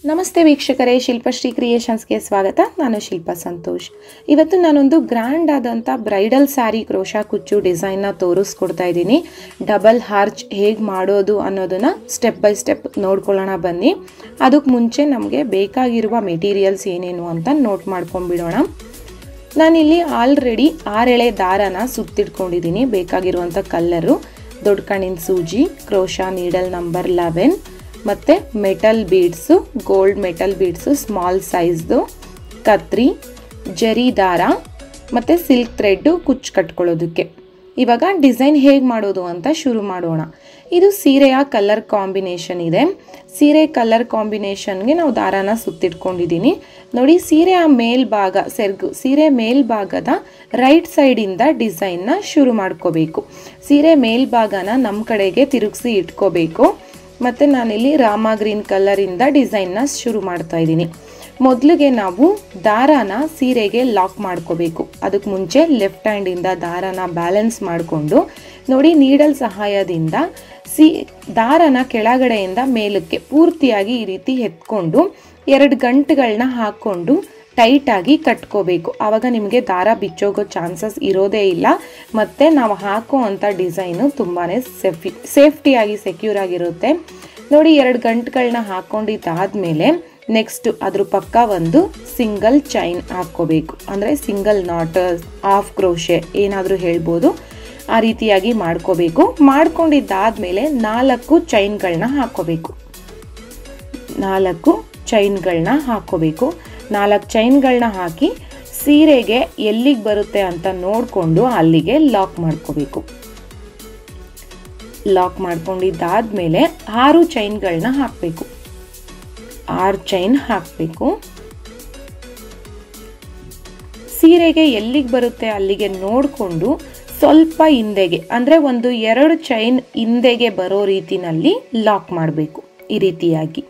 ನಮಸ್ತೆ ವೀಕ್ಷಕರೇ ಶಿಲ್ಪಶ್ರೀ ಕ್ರಿಯೇಷನ್ಸ್ಗೆ ಸ್ವಾಗತ ನಾನು ಶಿಲ್ಪ ಸಂತೋಷ್ ಇವತ್ತು ನಾನೊಂದು ಗ್ರ್ಯಾಂಡ್ ಆದಂಥ ಬ್ರೈಡಲ್ ಸ್ಯಾರಿ ಕ್ರೋಶಾ ಕುಚ್ಚು ಡಿಸೈನ್ನ ತೋರಿಸ್ಕೊಡ್ತಾ ಇದ್ದೀನಿ ಡಬಲ್ ಹಾರ್ಚ್ ಹೇಗೆ ಮಾಡೋದು ಅನ್ನೋದನ್ನು ಸ್ಟೆಪ್ ಬೈ ಸ್ಟೆಪ್ ನೋಡ್ಕೊಳ್ಳೋಣ ಬನ್ನಿ ಅದಕ್ಕೆ ಮುಂಚೆ ನಮಗೆ ಬೇಕಾಗಿರುವ ಮೆಟೀರಿಯಲ್ಸ್ ಏನೇನು ಅಂತ ನೋಟ್ ಮಾಡ್ಕೊಂಡ್ಬಿಡೋಣ ನಾನಿಲ್ಲಿ ಆಲ್ರೆಡಿ ಆರೆಳೆ ದಾರನ ಸುತ್ತಿಟ್ಕೊಂಡಿದ್ದೀನಿ ಬೇಕಾಗಿರುವಂಥ ಕಲ್ಲರು ದೊಡ್ಡ ಕಣ್ಣಿನ ಸೂಜಿ ಕ್ರೋಶಾ ನೀಡಲ್ ನಂಬರ್ ಲೆವೆನ್ ಮತ್ತು metal beads gold metal beads small ಸೈಜ್ದು ಕತ್ರಿ ಜರಿ ದಾರ ಮತ್ತು ಸಿಲ್ಕ್ ಥ್ರೆಡ್ಡು ಕುಚ್ಚು ಕಟ್ಕೊಳ್ಳೋದಕ್ಕೆ ಇವಾಗ ಡಿಸೈನ್ ಹೇಗೆ ಮಾಡೋದು ಅಂತ ಶುರು ಮಾಡೋಣ ಇದು ಸೀರೆಯ ಕಲರ್ ಕಾಂಬಿನೇಷನ್ ಇದೆ ಸೀರೆ ಕಲರ್ ಕಾಂಬಿನೇಷನ್ಗೆ ನಾವು ದಾರಾನ ಸುತ್ತಿಟ್ಕೊಂಡಿದ್ದೀನಿ ನೋಡಿ ಸೀರೆಯ ಮೇಲ್ಭಾಗ ಸೆರ್ಗು ಸೀರೆ ಮೇಲ್ಭಾಗದ ರೈಟ್ ಸೈಡಿಂದ ಡಿಸೈನ್ನ ಶುರು ಮಾಡ್ಕೋಬೇಕು ಸೀರೆ ಮೇಲ್ಭಾಗನ ನಮ್ಮ ಕಡೆಗೆ ತಿರುಗಿಸಿ ಇಟ್ಕೋಬೇಕು ಮತ್ತು ನಾನಿಲ್ಲಿ ರಾಮ ಗ್ರೀನ್ ಕಲರಿಂದ ಡಿಸೈನ್ನ ಶುರು ಮಾಡ್ತಾ ಇದ್ದೀನಿ ಮೊದಲಿಗೆ ನಾವು ದಾರಾನ ಸೀರೆಗೆ ಲಾಕ್ ಮಾಡ್ಕೋಬೇಕು ಅದಕ್ಕೆ ಮುಂಚೆ ಲೆಫ್ಟ್ ಹ್ಯಾಂಡಿಂದ ದಾರಾನ ಬ್ಯಾಲೆನ್ಸ್ ಮಾಡಿಕೊಂಡು ನೋಡಿ ನೀಡಲ್ ಸಹಾಯದಿಂದ ಸಿ ದಾರನ ಕೆಳಗಡೆಯಿಂದ ಮೇಲಕ್ಕೆ ಪೂರ್ತಿಯಾಗಿ ಈ ರೀತಿ ಎತ್ಕೊಂಡು ಎರಡು ಗಂಟುಗಳನ್ನ ಹಾಕ್ಕೊಂಡು ಟೈಟಾಗಿ ಕಟ್ಕೋಬೇಕು ಆವಾಗ ನಿಮಗೆ ದಾರ ಬಿಚ್ಚೋಗೋ ಚಾನ್ಸಸ್ ಇರೋದೇ ಇಲ್ಲ ಮತ್ತು ನಾವು ಹಾಕೋ ಅಂಥ ಡಿಸೈನು ತುಂಬಾ ಸೇಫಿ ಸೇಫ್ಟಿಯಾಗಿ ಸೆಕ್ಯೂರ್ ಆಗಿರುತ್ತೆ ನೋಡಿ ಎರಡು ಗಂಟುಗಳನ್ನ ಹಾಕ್ಕೊಂಡಿದ್ದಾದಮೇಲೆ ನೆಕ್ಸ್ಟ್ ಅದ್ರ ಪಕ್ಕ ಒಂದು ಸಿಂಗಲ್ ಚೈನ್ ಹಾಕ್ಕೋಬೇಕು ಅಂದರೆ ಸಿಂಗಲ್ ನಾಟ್ ಆಫ್ ಕ್ರೋಶೆ ಏನಾದರೂ ಹೇಳ್ಬೋದು ಆ ರೀತಿಯಾಗಿ ಮಾಡ್ಕೋಬೇಕು ಮಾಡ್ಕೊಂಡಿದ್ದಾದಮೇಲೆ ನಾಲ್ಕು ಚೈನ್ಗಳನ್ನ ಹಾಕ್ಕೋಬೇಕು ನಾಲ್ಕು ಚೈನ್ಗಳನ್ನ ಹಾಕ್ಕೋಬೇಕು ನಾಲ್ಕು ಚೈನ್ಗಳನ್ನ ಹಾಕಿ ಸೀರೆಗೆ ಎಲ್ಲಿಗೆ ಬರುತ್ತೆ ಅಂತ ನೋಡಿಕೊಂಡು ಅಲ್ಲಿಗೆ ಲಾಕ್ ಮಾಡ್ಕೋಬೇಕು ಲಾಕ್ ಮಾಡ್ಕೊಂಡಿದ್ದಾದ್ಮೇಲೆ ಆರು ಚೈನ್ಗಳನ್ನ ಹಾಕಬೇಕು ಆರು ಚೈನ್ ಹಾಕಬೇಕು ಸೀರೆಗೆ ಎಲ್ಲಿಗೆ ಬರುತ್ತೆ ಅಲ್ಲಿಗೆ ನೋಡಿಕೊಂಡು ಸ್ವಲ್ಪ ಹಿಂದೆಗೆ ಅಂದರೆ ಒಂದು ಎರಡು ಚೈನ್ ಹಿಂದೆಗೆ ಬರೋ ರೀತಿನಲ್ಲಿ ಲಾಕ್ ಮಾಡಬೇಕು ಈ ರೀತಿಯಾಗಿ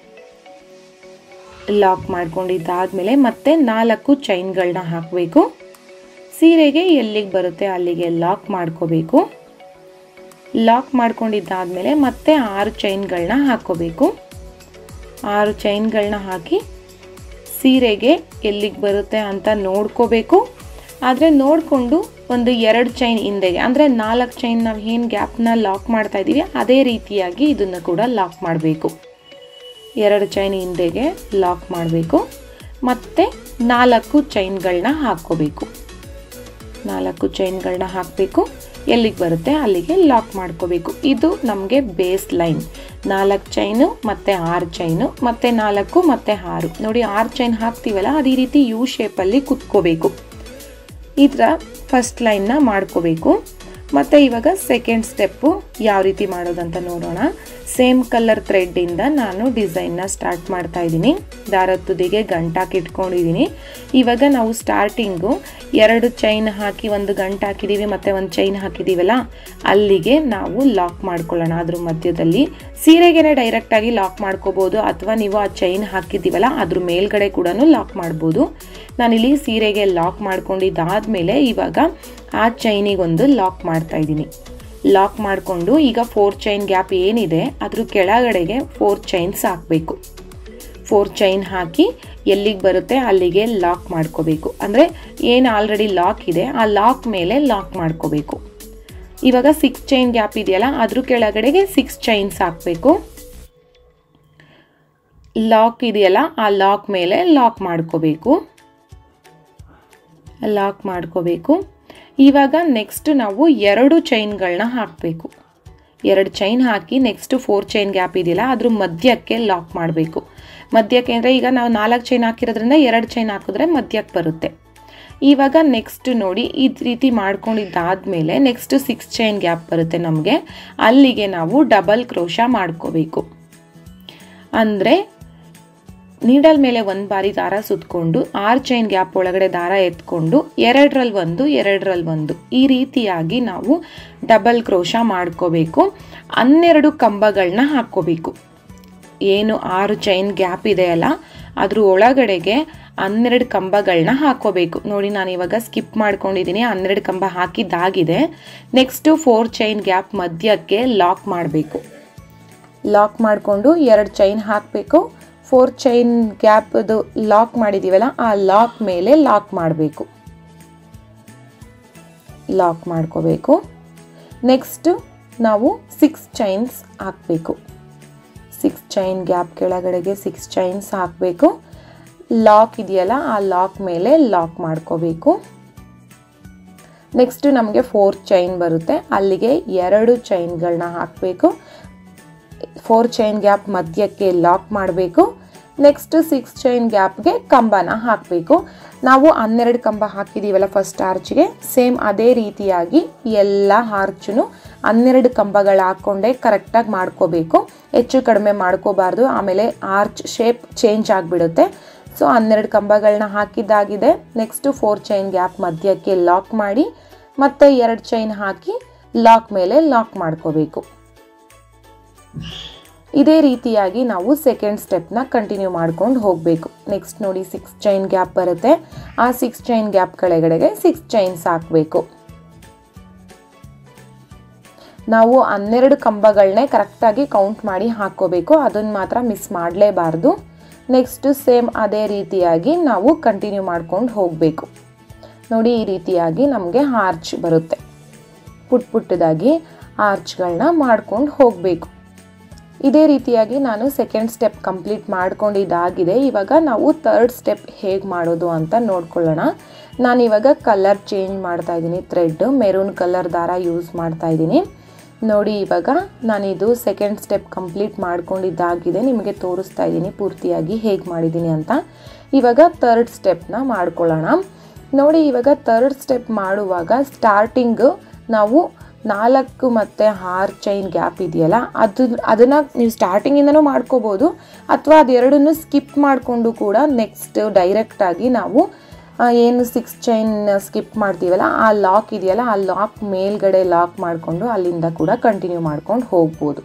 ಲಾಕ್ ಮಾಡ್ಕೊಂಡಿದ್ದಾದಮೇಲೆ ಮತ್ತೆ ನಾಲ್ಕು ಚೈನ್ಗಳನ್ನ ಹಾಕಬೇಕು ಸೀರೆಗೆ ಎಲ್ಲಿಗೆ ಬರುತ್ತೆ ಅಲ್ಲಿಗೆ ಲಾಕ್ ಮಾಡ್ಕೋಬೇಕು ಲಾಕ್ ಮಾಡ್ಕೊಂಡಿದ್ದಾದಮೇಲೆ ಮತ್ತೆ ಆರು ಚೈನ್ಗಳನ್ನ ಹಾಕ್ಕೋಬೇಕು ಆರು ಚೈನ್ಗಳನ್ನ ಹಾಕಿ ಸೀರೆಗೆ ಎಲ್ಲಿಗೆ ಬರುತ್ತೆ ಅಂತ ನೋಡ್ಕೋಬೇಕು ಆದರೆ ನೋಡಿಕೊಂಡು ಒಂದು ಎರಡು ಚೈನ್ ಹಿಂದೆಗೆ ಅಂದರೆ ನಾಲ್ಕು ಚೈನ್ ನಾವು ಏನು ಗ್ಯಾಪ್ನ ಲಾಕ್ ಮಾಡ್ತಾ ಇದ್ದೀವಿ ಅದೇ ರೀತಿಯಾಗಿ ಇದನ್ನು ಕೂಡ ಲಾಕ್ ಮಾಡಬೇಕು ಎರಡು ಚೈನ್ ಹಿಂದೆಗೆ ಲಾಕ್ ಮಾಡಬೇಕು ಮತ್ತು ನಾಲ್ಕು ಚೈನ್ಗಳನ್ನ ಹಾಕ್ಕೋಬೇಕು ನಾಲ್ಕು ಚೈನ್ಗಳನ್ನ ಹಾಕಬೇಕು ಎಲ್ಲಿಗೆ ಬರುತ್ತೆ ಅಲ್ಲಿಗೆ ಲಾಕ್ ಮಾಡ್ಕೋಬೇಕು ಇದು ನಮಗೆ ಬೇಸ್ ಲೈನ್ ನಾಲ್ಕು ಚೈನು ಮತ್ತು ಆರು ಚೈನು ಮತ್ತು ನಾಲ್ಕು ಮತ್ತು ಆರು ನೋಡಿ ಆರು ಚೈನ್ ಹಾಕ್ತೀವಲ್ಲ ಅದು ಈ ರೀತಿ ಯು ಶೇಪಲ್ಲಿ ಕುತ್ಕೋಬೇಕು ಈ ಥರ ಫಸ್ಟ್ ಲೈನ್ನ ಮಾಡ್ಕೋಬೇಕು ಮತ್ತು ಇವಾಗ ಸೆಕೆಂಡ್ ಸ್ಟೆಪ್ಪು ಯಾವ ರೀತಿ ಮಾಡೋದಂತ ನೋಡೋಣ ಸೇಮ್ ಕಲರ್ ಥ್ರೆಡ್ಡಿಂದ ನಾನು ಡಿಸೈನ್ನ ಸ್ಟಾರ್ಟ್ ಮಾಡ್ತಾ ಇದ್ದೀನಿ ದಾರದ ತುದಿಗೆ ಗಂಟಾಕಿ ಇಟ್ಕೊಂಡಿದ್ದೀನಿ ಇವಾಗ ನಾವು ಸ್ಟಾರ್ಟಿಂಗು ಎರಡು ಚೈನ್ ಹಾಕಿ ಒಂದು ಗಂಟು ಹಾಕಿದ್ದೀವಿ ಮತ್ತು ಒಂದು ಚೈನ್ ಹಾಕಿದ್ದೀವಲ್ಲ ಅಲ್ಲಿಗೆ ನಾವು ಲಾಕ್ ಮಾಡ್ಕೊಳ್ಳೋಣ ಅದ್ರ ಮಧ್ಯದಲ್ಲಿ ಸೀರೆಗೆನೆ ಡೈರೆಕ್ಟಾಗಿ ಲಾಕ್ ಮಾಡ್ಕೋಬೋದು ಅಥವಾ ನೀವು ಆ ಚೈನ್ ಹಾಕಿದ್ದೀವಲ್ಲ ಅದ್ರ ಮೇಲ್ಗಡೆ ಕೂಡ ಲಾಕ್ ಮಾಡ್ಬೋದು ನಾನಿಲ್ಲಿ ಸೀರೆಗೆ ಲಾಕ್ ಮಾಡ್ಕೊಂಡಿದ್ದಾದಮೇಲೆ ಇವಾಗ ಆ ಚೈನಿಗೊಂದು ಲಾಕ್ ಮಾಡ್ತಾ ಇದ್ದೀನಿ ಲಾಕ್ ಮಾಡಿಕೊಂಡು ಈಗ ಫೋರ್ ಚೈನ್ ಗ್ಯಾಪ್ ಏನಿದೆ ಅದ್ರ ಕೆಳಗಡೆಗೆ ಫೋರ್ ಚೈನ್ಸ್ ಹಾಕಬೇಕು ಫೋರ್ ಚೈನ್ ಹಾಕಿ ಎಲ್ಲಿಗೆ ಬರುತ್ತೆ ಅಲ್ಲಿಗೆ ಲಾಕ್ ಮಾಡ್ಕೋಬೇಕು ಅಂದರೆ ಏನು ಆಲ್ರೆಡಿ ಲಾಕ್ ಇದೆ ಆ ಲಾಕ್ ಮೇಲೆ ಲಾಕ್ ಮಾಡ್ಕೋಬೇಕು ಇವಾಗ ಸಿಕ್ಸ್ ಚೈನ್ ಗ್ಯಾಪ್ ಇದೆಯಲ್ಲ ಅದ್ರ ಕೆಳಗಡೆಗೆ ಸಿಕ್ಸ್ ಚೈನ್ಸ್ ಹಾಕಬೇಕು ಲಾಕ್ ಇದೆಯಲ್ಲ ಆ ಲಾಕ್ ಮೇಲೆ ಲಾಕ್ ಮಾಡ್ಕೋಬೇಕು ಲಾಕ್ ಮಾಡ್ಕೋಬೇಕು ಇವಾಗ ನೆಕ್ಸ್ಟ್ ನಾವು ಎರಡು ಚೈನ್ಗಳನ್ನ ಹಾಕಬೇಕು ಎರಡು ಚೈನ್ ಹಾಕಿ ನೆಕ್ಸ್ಟ್ ಫೋರ್ ಚೈನ್ ಗ್ಯಾಪ್ ಇದೆಯಲ್ಲ ಅದ್ರ ಮಧ್ಯಕ್ಕೆ ಲಾಕ್ ಮಾಡಬೇಕು ಮಧ್ಯಕ್ಕೆ ಅಂದರೆ ಈಗ ನಾವು ನಾಲ್ಕು ಚೈನ್ ಹಾಕಿರೋದ್ರಿಂದ ಎರಡು ಚೈನ್ ಹಾಕಿದ್ರೆ ಮಧ್ಯಕ್ಕೆ ಬರುತ್ತೆ ಇವಾಗ ನೆಕ್ಸ್ಟ್ ನೋಡಿ ಈ ರೀತಿ ಮಾಡ್ಕೊಂಡಿದ್ದಾದಮೇಲೆ ನೆಕ್ಸ್ಟ್ ಸಿಕ್ಸ್ ಚೈನ್ ಗ್ಯಾಪ್ ಬರುತ್ತೆ ನಮಗೆ ಅಲ್ಲಿಗೆ ನಾವು ಡಬಲ್ ಕ್ರೋಶ ಮಾಡ್ಕೋಬೇಕು ಅಂದರೆ ನೀಡಲ್ ಮೇಲೆ ಒಂದು ಬಾರಿ ದಾರ ಸುತ್ತಕೊಂಡು ಆರು ಚೈನ್ ಗ್ಯಾಪ್ ಒಳಗಡೆ ದಾರ ಎತ್ಕೊಂಡು ಎರಡರಲ್ಲಿ ಒಂದು ಎರಡರಲ್ಲಿ ಒಂದು ಈ ರೀತಿಯಾಗಿ ನಾವು ಡಬಲ್ ಕ್ರೋಶ ಮಾಡ್ಕೋಬೇಕು ಹನ್ನೆರಡು ಕಂಬಗಳನ್ನ ಹಾಕ್ಕೋಬೇಕು ಏನು ಆರು ಚೈನ್ ಗ್ಯಾಪ್ ಇದೆಯಲ್ಲ ಅದ್ರ ಒಳಗಡೆಗೆ ಹನ್ನೆರಡು ಕಂಬಗಳನ್ನ ಹಾಕೋಬೇಕು ನೋಡಿ ನಾನು ಇವಾಗ ಸ್ಕಿಪ್ ಮಾಡ್ಕೊಂಡಿದ್ದೀನಿ ಹನ್ನೆರಡು ಕಂಬ ಹಾಕಿದ್ದಾಗಿದೆ ನೆಕ್ಸ್ಟು ಫೋರ್ ಚೈನ್ ಗ್ಯಾಪ್ ಮಧ್ಯಕ್ಕೆ ಲಾಕ್ ಮಾಡಬೇಕು ಲಾಕ್ ಮಾಡಿಕೊಂಡು ಎರಡು ಚೈನ್ ಹಾಕಬೇಕು ಫೋರ್ ಚೈನ್ ಗ್ಯಾಪ್ದು ಲಾಕ್ ಮಾಡಿದ್ದೀವಲ್ಲ ಆ ಲಾಕ್ ಮೇಲೆ ಲಾಕ್ ಮಾಡಬೇಕು ಲಾಕ್ ಮಾಡ್ಕೋಬೇಕು ನೆಕ್ಸ್ಟ್ ನಾವು ಸಿಕ್ಸ್ ಚೈನ್ಸ್ ಹಾಕಬೇಕು ಸಿಕ್ಸ್ ಚೈನ್ ಗ್ಯಾಪ್ ಕೆಳಗಡೆಗೆ ಸಿಕ್ಸ್ ಚೈನ್ಸ್ ಹಾಕಬೇಕು ಲಾಕ್ ಇದೆಯಲ್ಲ ಆ ಲಾಕ್ ಮೇಲೆ ಲಾಕ್ ಮಾಡ್ಕೋಬೇಕು ನೆಕ್ಸ್ಟ್ ನಮಗೆ ಫೋರ್ ಚೈನ್ ಬರುತ್ತೆ ಅಲ್ಲಿಗೆ ಎರಡು ಚೈನ್ಗಳನ್ನ ಹಾಕಬೇಕು ಫೋರ್ ಚೈನ್ ಗ್ಯಾಪ್ ಮಧ್ಯಕ್ಕೆ ಲಾಕ್ ಮಾಡಬೇಕು ನೆಕ್ಸ್ಟ್ ಸಿಕ್ಸ್ ಚೈನ್ ಗ್ಯಾಪ್ಗೆ ಕಂಬನ ಹಾಕಬೇಕು ನಾವು ಹನ್ನೆರಡು ಕಂಬ ಹಾಕಿದ್ದೀವಲ್ಲ ಫಸ್ಟ್ ಆರ್ಚ್ಗೆ ಸೇಮ್ ಅದೇ ರೀತಿಯಾಗಿ ಎಲ್ಲ ಆರ್ಚನ್ನು ಹನ್ನೆರಡು ಕಂಬಗಳು ಹಾಕ್ಕೊಂಡೇ ಕರೆಕ್ಟಾಗಿ ಮಾಡ್ಕೋಬೇಕು ಹೆಚ್ಚು ಕಡಿಮೆ ಮಾಡ್ಕೋಬಾರ್ದು ಆಮೇಲೆ ಆರ್ಚ್ ಶೇಪ್ ಚೇಂಜ್ ಆಗಿಬಿಡುತ್ತೆ ಸೊ ಹನ್ನೆರಡು ಕಂಬಗಳನ್ನ ಹಾಕಿದ್ದಾಗಿದೆ ನೆಕ್ಸ್ಟು ಫೋರ್ ಚೈನ್ ಗ್ಯಾಪ್ ಮಧ್ಯಕ್ಕೆ ಲಾಕ್ ಮಾಡಿ ಮತ್ತೆ ಎರಡು ಚೈನ್ ಹಾಕಿ ಲಾಕ್ ಮೇಲೆ ಲಾಕ್ ಮಾಡ್ಕೋಬೇಕು ಇದೇ ರೀತಿಯಾಗಿ ನಾವು ಸೆಕೆಂಡ್ ಸ್ಟೆಪ್ನ ಕಂಟಿನ್ಯೂ ಮಾಡ್ಕೊಂಡು ಹೋಗಬೇಕು ನೆಕ್ಸ್ಟ್ ನೋಡಿ ಸಿಕ್ಸ್ ಚೈನ್ ಗ್ಯಾಪ್ ಬರುತ್ತೆ ಆ ಸಿಕ್ಸ್ ಚೈನ್ ಗ್ಯಾಪ್ ಕೆಳಗಡೆಗೆ ಸಿಕ್ಸ್ ಚೈನ್ಸ್ ಹಾಕಬೇಕು ನಾವು ಹನ್ನೆರಡು ಕಂಬಗಳನ್ನೇ ಕರೆಕ್ಟಾಗಿ ಕೌಂಟ್ ಮಾಡಿ ಹಾಕ್ಕೋಬೇಕು ಅದನ್ನು ಮಾತ್ರ ಮಿಸ್ ಮಾಡಲೇಬಾರ್ದು ನೆಕ್ಸ್ಟ್ ಸೇಮ್ ಅದೇ ರೀತಿಯಾಗಿ ನಾವು ಕಂಟಿನ್ಯೂ ಮಾಡ್ಕೊಂಡು ಹೋಗಬೇಕು ನೋಡಿ ಈ ರೀತಿಯಾಗಿ ನಮಗೆ ಆರ್ಚ್ ಬರುತ್ತೆ ಪುಟ್ ಪುಟ್ಟದಾಗಿ ಆರ್ಚ್ಗಳನ್ನ ಮಾಡ್ಕೊಂಡು ಹೋಗಬೇಕು ಇದೇ ರೀತಿಯಾಗಿ ನಾನು ಸೆಕೆಂಡ್ ಸ್ಟೆಪ್ ಕಂಪ್ಲೀಟ್ ಮಾಡ್ಕೊಂಡಿದ್ದಾಗಿದೆ ಇವಾಗ ನಾವು ತರ್ಡ್ ಸ್ಟೆಪ್ ಹೇಗೆ ಮಾಡೋದು ಅಂತ ನೋಡ್ಕೊಳ್ಳೋಣ ನಾನು ಇವಾಗ ಕಲರ್ ಚೇಂಜ್ ಮಾಡ್ತಾ ಇದ್ದೀನಿ ಥ್ರೆಡ್ ಮೆರೂನ್ ಕಲರ್ ದಾರ ಯೂಸ್ ಮಾಡ್ತಾ ಇದ್ದೀನಿ ನೋಡಿ ಇವಾಗ ನಾನಿದು ಸೆಕೆಂಡ್ ಸ್ಟೆಪ್ ಕಂಪ್ಲೀಟ್ ಮಾಡ್ಕೊಂಡಿದ್ದಾಗಿದೆ ನಿಮಗೆ ತೋರಿಸ್ತಾ ಇದ್ದೀನಿ ಪೂರ್ತಿಯಾಗಿ ಹೇಗೆ ಮಾಡಿದ್ದೀನಿ ಅಂತ ಇವಾಗ ತರ್ಡ್ ಸ್ಟೆಪ್ನ ಮಾಡ್ಕೊಳ್ಳೋಣ ನೋಡಿ ಇವಾಗ ತರ್ಡ್ ಸ್ಟೆಪ್ ಮಾಡುವಾಗ ಸ್ಟಾರ್ಟಿಂಗು ನಾವು ನಾಲ್ಕು ಮತ್ತು ಆರು ಚೈನ್ ಗ್ಯಾಪ್ ಇದೆಯಲ್ಲ ಅದು ಅದನ್ನು ನೀವು ಸ್ಟಾರ್ಟಿಂಗಿಂದನೂ ಮಾಡ್ಕೋಬೋದು ಅಥವಾ ಅದೆರಡನ್ನೂ ಸ್ಕಿಪ್ ಮಾಡಿಕೊಂಡು ಕೂಡ ನೆಕ್ಸ್ಟ್ ಡೈರೆಕ್ಟಾಗಿ ನಾವು ಆ, ಏನು ಸಿಕ್ಸ್ ಚೈನ್ ಸ್ಕಿಪ್ ಮಾಡ್ತೀವಲ್ಲ ಆ ಲಾಕ್ ಇದೆಯಲ್ಲ ಆ ಲಾಕ್ ಮೇಲ್ಗಡೆ ಲಾಕ್ ಮಾಡಿಕೊಂಡು ಅಲ್ಲಿಂದ ಕೂಡ ಕಂಟಿನ್ಯೂ ಮಾಡ್ಕೊಂಡು ಹೋಗ್ಬೋದು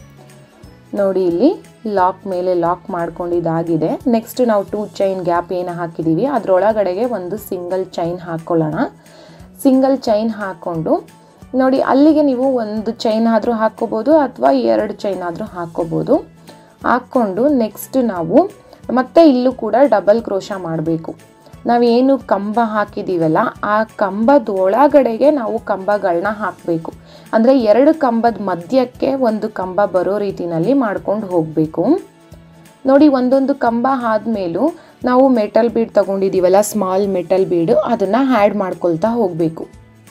ನೋಡಿ ಇಲ್ಲಿ ಲಾಕ್ ಮೇಲೆ ಲಾಕ್ ಮಾಡ್ಕೊಂಡಿದ್ದಾಗಿದೆ ನೆಕ್ಸ್ಟ್ ನಾವು ಟೂ ಚೈನ್ ಗ್ಯಾಪ್ ಏನು ಹಾಕಿದ್ದೀವಿ ಅದರೊಳಗಡೆಗೆ ಒಂದು ಸಿಂಗಲ್ ಚೈನ್ ಹಾಕ್ಕೊಳ್ಳೋಣ ಸಿಂಗಲ್ ಚೈನ್ ಹಾಕ್ಕೊಂಡು ನೋಡಿ ಅಲ್ಲಿಗೆ ನೀವು ಒಂದು ಚೈನ್ ಆದರೂ ಹಾಕ್ಕೋಬೋದು ಅಥವಾ ಎರಡು ಚೈನ್ ಆದರೂ ಹಾಕ್ಕೋಬೋದು ಹಾಕ್ಕೊಂಡು ನೆಕ್ಸ್ಟ್ ನಾವು ಮತ್ತೆ ಇಲ್ಲೂ ಕೂಡ ಡಬಲ್ ಕ್ರೋಶ ಮಾಡಬೇಕು ನಾವೇನು ಕಂಬ ಹಾಕಿದ್ದೀವಲ್ಲ ಆ ಕಂಬದ ಒಳಗಡೆಗೆ ನಾವು ಕಂಬಗಳನ್ನ ಹಾಕಬೇಕು ಅಂದರೆ ಎರಡು ಕಂಬದ ಮಧ್ಯಕ್ಕೆ ಒಂದು ಕಂಬ ಬರೋ ರೀತಿನಲ್ಲಿ ಮಾಡ್ಕೊಂಡು ಹೋಗಬೇಕು ನೋಡಿ ಒಂದೊಂದು ಕಂಬ ಆದಮೇಲೂ ನಾವು ಮೆಟಲ್ ಬೀಡ್ ತಗೊಂಡಿದ್ದೀವಲ್ಲ ಸ್ಮಾಲ್ ಮೆಟಲ್ ಬೀಡು ಅದನ್ನು ಆ್ಯಡ್ ಮಾಡ್ಕೊಳ್ತಾ ಹೋಗಬೇಕು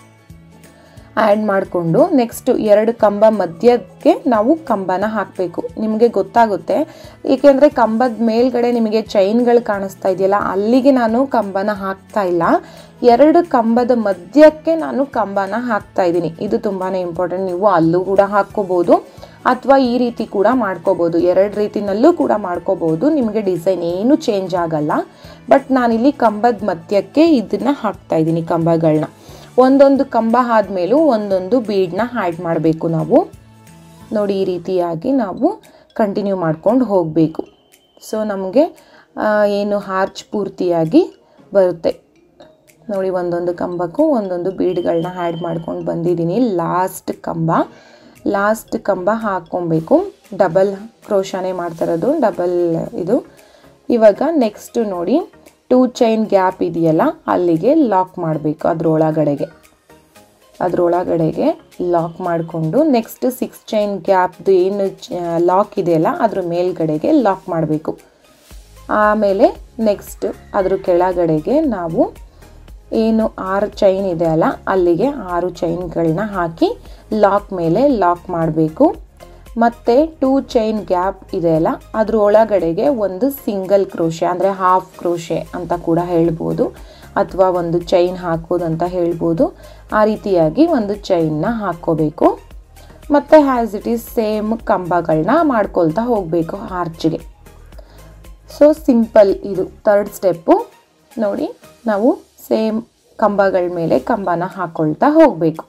ಆ್ಯಡ್ ಮಾಡಿಕೊಂಡು ನೆಕ್ಸ್ಟ್ ಎರಡು ಕಂಬ ಮಧ್ಯಕ್ಕೆ ನಾವು ಕಂಬನ ಹಾಕಬೇಕು ನಿಮಗೆ ಗೊತ್ತಾಗುತ್ತೆ ಏಕೆಂದರೆ ಕಂಬದ ಮೇಲ್ಗಡೆ ನಿಮಗೆ ಚೈನ್ಗಳು ಕಾಣಿಸ್ತಾ ಇದೆಯಲ್ಲ ಅಲ್ಲಿಗೆ ನಾನು ಕಂಬನ ಹಾಕ್ತಾ ಇಲ್ಲ ಎರಡು ಕಂಬದ ಮಧ್ಯಕ್ಕೆ ನಾನು ಕಂಬನ ಹಾಕ್ತಾ ಇದ್ದೀನಿ ಇದು ತುಂಬಾ ಇಂಪಾರ್ಟೆಂಟ್ ನೀವು ಅಲ್ಲೂ ಕೂಡ ಹಾಕ್ಕೋಬೋದು ಅಥವಾ ಈ ರೀತಿ ಕೂಡ ಮಾಡ್ಕೋಬೋದು ಎರಡು ರೀತಿನಲ್ಲೂ ಕೂಡ ಮಾಡ್ಕೋಬೋದು ನಿಮಗೆ ಡಿಸೈನ್ ಏನು ಚೇಂಜ್ ಆಗಲ್ಲ ಬಟ್ ನಾನಿಲ್ಲಿ ಕಂಬದ ಮಧ್ಯಕ್ಕೆ ಇದನ್ನ ಹಾಕ್ತಾ ಇದ್ದೀನಿ ಕಂಬಗಳನ್ನ ಒಂದೊಂದು ಕಂಬ ಆದಮೇಲೂ ಒಂದೊಂದು ಬೀಡನ್ನ ಆ್ಯಡ್ ಮಾಡಬೇಕು ನಾವು ನೋಡಿ ಈ ರೀತಿಯಾಗಿ ನಾವು ಕಂಟಿನ್ಯೂ ಮಾಡ್ಕೊಂಡು ಹೋಗಬೇಕು ಸೊ ನಮಗೆ ಏನು ಹಾರ್ಚ್ ಪೂರ್ತಿಯಾಗಿ ಬರುತ್ತೆ ನೋಡಿ ಒಂದೊಂದು ಕಂಬಕ್ಕೂ ಒಂದೊಂದು ಬೀಡ್ಗಳನ್ನ ಆ್ಯಡ್ ಮಾಡ್ಕೊಂಡು ಬಂದಿದ್ದೀನಿ ಲಾಸ್ಟ್ ಕಂಬ ಲಾಸ್ಟ್ ಕಂಬ ಹಾಕ್ಕೊಬೇಕು ಡಬಲ್ ಕ್ರೋಶಾನೇ ಮಾಡ್ತಿರೋದು ಡಬಲ್ ಇದು ಇವಾಗ ನೆಕ್ಸ್ಟ್ ನೋಡಿ ಟೂ ಚೈನ್ ಗ್ಯಾಪ್ ಇದೆಯಲ್ಲ ಅಲ್ಲಿಗೆ ಲಾಕ್ ಮಾಡಬೇಕು ಅದ್ರೊಳಗಡೆಗೆ ಅದ್ರೊಳಗಡೆಗೆ ಲಾಕ್ ಮಾಡಿಕೊಂಡು ನೆಕ್ಸ್ಟ್ ಸಿಕ್ಸ್ ಚೈನ್ ಗ್ಯಾಪ್ದು ಏನು ಲಾಕ್ ಇದೆಯಲ್ಲ ಅದ್ರ ಮೇಲ್ಗಡೆಗೆ ಲಾಕ್ ಮಾಡಬೇಕು ಆಮೇಲೆ ನೆಕ್ಸ್ಟ್ ಅದ್ರ ಕೆಳಗಡೆಗೆ ನಾವು ಏನು ಆರು ಚೈನ್ ಇದೆ ಅಲ್ಲ ಅಲ್ಲಿಗೆ ಆರು ಚೈನ್ಗಳನ್ನ ಹಾಕಿ ಲಾಕ್ ಮೇಲೆ ಲಾಕ್ ಮಾಡಬೇಕು ಮತ್ತು ಟೂ ಚೈನ್ ಗ್ಯಾಪ್ ಇದೆ ಅಲ್ಲ ಅದ್ರ ಒಳಗಡೆಗೆ ಒಂದು ಸಿಂಗಲ್ ಕ್ರೋಶೆ ಅಂದರೆ ಹಾಫ್ ಕ್ರೋಶೆ ಅಂತ ಕೂಡ ಹೇಳ್ಬೋದು ಅಥವಾ ಒಂದು ಚೈನ್ ಹಾಕೋದು ಅಂತ ಹೇಳ್ಬೋದು ಆ ರೀತಿಯಾಗಿ ಒಂದು ಚೈನ್ನ ಹಾಕ್ಕೋಬೇಕು ಮತ್ತು ಹ್ಯಾಸ್ ಇಟ್ ಈಸ್ ಸೇಮ್ ಕಂಬಗಳನ್ನ ಮಾಡ್ಕೊಳ್ತಾ ಹೋಗಬೇಕು ಆರ್ಚ್ಗೆ ಸೊ ಸಿಂಪಲ್ ಇದು ತರ್ಡ್ ಸ್ಟೆಪ್ಪು ನೋಡಿ ನಾವು ಸೇಮ್ ಕಂಬಗಳ ಮೇಲೆ ಕಂಬನ ಹಾಕ್ಕೊಳ್ತಾ ಹೋಗಬೇಕು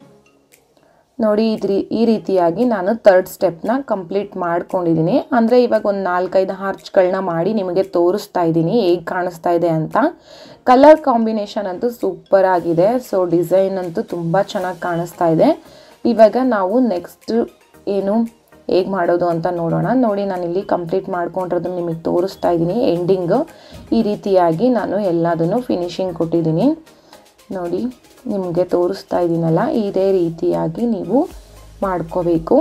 ನೋಡಿ ಇದ್ರಿ ಈ ರೀತಿಯಾಗಿ ನಾನು ತರ್ಡ್ ಸ್ಟೆಪ್ನ ಕಂಪ್ಲೀಟ್ ಮಾಡ್ಕೊಂಡಿದ್ದೀನಿ ಅಂದರೆ ಇವಾಗ ಒಂದು ನಾಲ್ಕೈದು ಹಾರ್ಚ್ಗಳನ್ನ ಮಾಡಿ ನಿಮಗೆ ತೋರಿಸ್ತಾ ಇದ್ದೀನಿ ಹೇಗೆ ಕಾಣಿಸ್ತಾ ಇದೆ ಅಂತ ಕಲರ್ ಕಾಂಬಿನೇಷನ್ ಅಂತೂ ಸೂಪರ್ ಆಗಿದೆ ಸೊ ಡಿಸೈನ್ ಅಂತೂ ತುಂಬ ಚೆನ್ನಾಗಿ ಕಾಣಿಸ್ತಾ ಇದೆ ಇವಾಗ ನಾವು ನೆಕ್ಸ್ಟ್ ಏನು ಹೇಗೆ ಮಾಡೋದು ಅಂತ ನೋಡೋಣ ನೋಡಿ ನಾನು ಇಲ್ಲಿ ಕಂಪ್ಲೀಟ್ ಮಾಡ್ಕೊಂಡಿರೋದು ನಿಮಗೆ ತೋರಿಸ್ತಾ ಇದ್ದೀನಿ ಎಂಡಿಂಗು ಈ ರೀತಿಯಾಗಿ ನಾನು ಎಲ್ಲದನ್ನು ಫಿನಿಶಿಂಗ್ ಕೊಟ್ಟಿದ್ದೀನಿ ನೋಡಿ ನಿಮಗೆ ತೋರಿಸ್ತಾ ಇದ್ದೀನಲ್ಲ ಇದೇ ರೀತಿಯಾಗಿ ನೀವು ಮಾಡ್ಕೋಬೇಕು